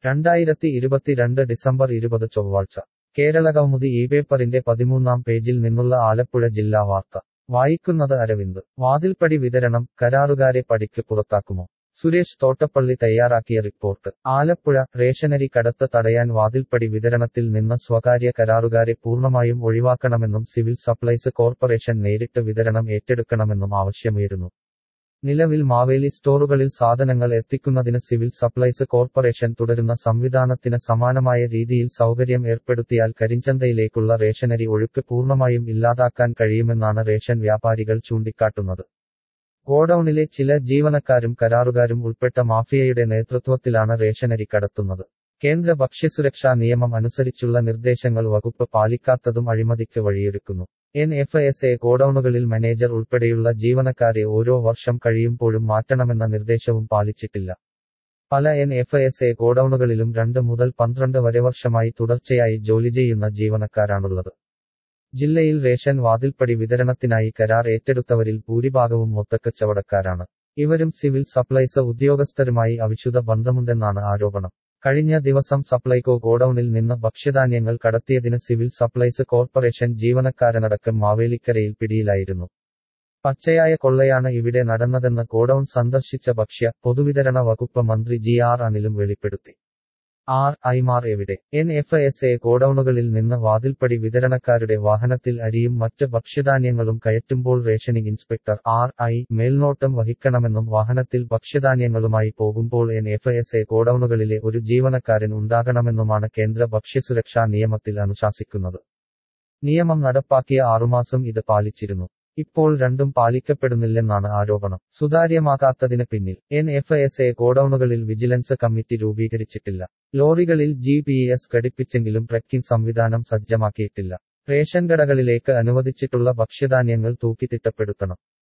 രണ്ടായിരത്തി ഇരുപത്തിരണ്ട് ഡിസംബർ ഇരുപത് ചൊവ്വാഴ്ച കേരള കൗമുദി ഈ പേപ്പറിന്റെ പതിമൂന്നാം പേജിൽ നിന്നുള്ള ആലപ്പുഴ ജില്ലാ വാർത്ത വായിക്കുന്നത് അരവിന്ദ് വാതിൽപ്പടി വിതരണം കരാറുകാരെ പടിക്ക് പുറത്താക്കുമോ സുരേഷ് തോട്ടപ്പള്ളി തയ്യാറാക്കിയ റിപ്പോർട്ട് ആലപ്പുഴ റേഷനരി കടത്ത് തടയാൻ വാതിൽപ്പടി വിതരണത്തിൽ നിന്ന് സ്വകാര്യ കരാറുകാരെ പൂർണ്ണമായും ഒഴിവാക്കണമെന്നും സിവിൽ സപ്ലൈസ് കോർപ്പറേഷൻ നേരിട്ട് വിതരണം ഏറ്റെടുക്കണമെന്നും ആവശ്യമുയരുന്നു നിലവിൽ മാവേലി സ്റ്റോറുകളിൽ സാധനങ്ങൾ എത്തിക്കുന്നതിന് സിവിൽ സപ്ലൈസ് കോർപ്പറേഷൻ തുടരുന്ന സംവിധാനത്തിന് സമാനമായ രീതിയിൽ സൗകര്യം ഏർപ്പെടുത്തിയാൽ കരിഞ്ചന്തയിലേക്കുള്ള റേഷനരി ഒഴുക്ക് പൂർണ്ണമായും ഇല്ലാതാക്കാൻ കഴിയുമെന്നാണ് റേഷൻ വ്യാപാരികൾ ചൂണ്ടിക്കാട്ടുന്നത് ഗോഡൌണിലെ ചില ജീവനക്കാരും കരാറുകാരും ഉൾപ്പെട്ട മാഫിയയുടെ നേതൃത്വത്തിലാണ് റേഷനരി കടത്തുന്നത് കേന്ദ്ര ഭക്ഷ്യസുരക്ഷാ നിയമം അനുസരിച്ചുള്ള നിർദ്ദേശങ്ങൾ വകുപ്പ് പാലിക്കാത്തതും അഴിമതിക്ക് വഴിയൊരുക്കുന്നു എൻ എഫ് എസ് എ ഗോഡൌണുകളിൽ മാനേജർ ഉൾപ്പെടെയുള്ള ജീവനക്കാരെ ഓരോ വർഷം കഴിയുമ്പോഴും മാറ്റണമെന്ന നിർദ്ദേശവും പാലിച്ചിട്ടില്ല പല എൻ എഫ് എസ് എ ഗോഡൌണുകളിലും രണ്ട് മുതൽ പന്ത്രണ്ട് വരെ വർഷമായി തുടർച്ചയായി ജോലി ചെയ്യുന്ന ജീവനക്കാരാണുള്ളത് ജില്ലയിൽ റേഷൻ വാതിൽപ്പടി വിതരണത്തിനായി കരാർ ഏറ്റെടുത്തവരിൽ ഭൂരിഭാഗവും മൊത്തക്കച്ചവടക്കാരാണ് ഇവരും സിവിൽ സപ്ലൈസ് ഉദ്യോഗസ്ഥരുമായി അവിശുദ്ധ ബന്ധമുണ്ടെന്നാണ് ആരോപണം കഴിഞ്ഞ ദിവസം സപ്ലൈകോ ഗോഡൌണിൽ നിന്ന് ഭക്ഷ്യധാന്യങ്ങൾ കടത്തിയതിന് സിവിൽ സപ്ലൈസ് കോർപ്പറേഷൻ ജീവനക്കാരനടക്കം മാവേലിക്കരയിൽ പിടിയിലായിരുന്നു പച്ചയായ കൊള്ളയാണ് ഇവിടെ നടന്നതെന്ന് ഗോഡൌൺ സന്ദർശിച്ച ഭക്ഷ്യ പൊതുവിതരണ വകുപ്പ് മന്ത്രി ജി ആർ അനിലും വെളിപ്പെടുത്തി ആർ ഐമാർ എവിടെ എൻ എഫ് എസ് എ ഗോഡൌണുകളിൽ നിന്ന് വാതിൽപ്പടി വിതരണക്കാരുടെ വാഹനത്തിൽ അരിയും മറ്റ് ഭക്ഷ്യധാന്യങ്ങളും കയറ്റുമ്പോൾ റേഷനിംഗ് ഇൻസ്പെക്ടർ ആർ ഐ മേൽനോട്ടം വഹിക്കണമെന്നും വാഹനത്തിൽ ഭക്ഷ്യധാന്യങ്ങളുമായി പോകുമ്പോൾ എൻ എഫ് എസ് എ ഗോഡൌണുകളിലെ ഒരു ജീവനക്കാരൻ ഉണ്ടാകണമെന്നുമാണ് കേന്ദ്ര ഭക്ഷ്യസുരക്ഷാ നിയമത്തിൽ അനുശാസിക്കുന്നത് നിയമം നടപ്പാക്കിയ ആറുമാസം ഇത് പാലിച്ചിരുന്നു ഇപ്പോൾ രണ്ടും പാലിക്കപ്പെടുന്നില്ലെന്നാണ് ആരോപണം സുതാര്യമാകാത്തതിന് പിന്നിൽ എൻ എഫ് എസ് എ ഗോഡൌണുകളിൽ വിജിലൻസ് കമ്മിറ്റി രൂപീകരിച്ചിട്ടില്ല ലോറികളിൽ ജി പി എസ് ഘടിപ്പിച്ചെങ്കിലും ട്രക്കിംഗ് സംവിധാനം സജ്ജമാക്കിയിട്ടില്ല റേഷൻ കടകളിലേക്ക് അനുവദിച്ചിട്ടുള്ള ഭക്ഷ്യധാന്യങ്ങൾ തൂക്കിത്തിട്ടപ്പെടുത്തണം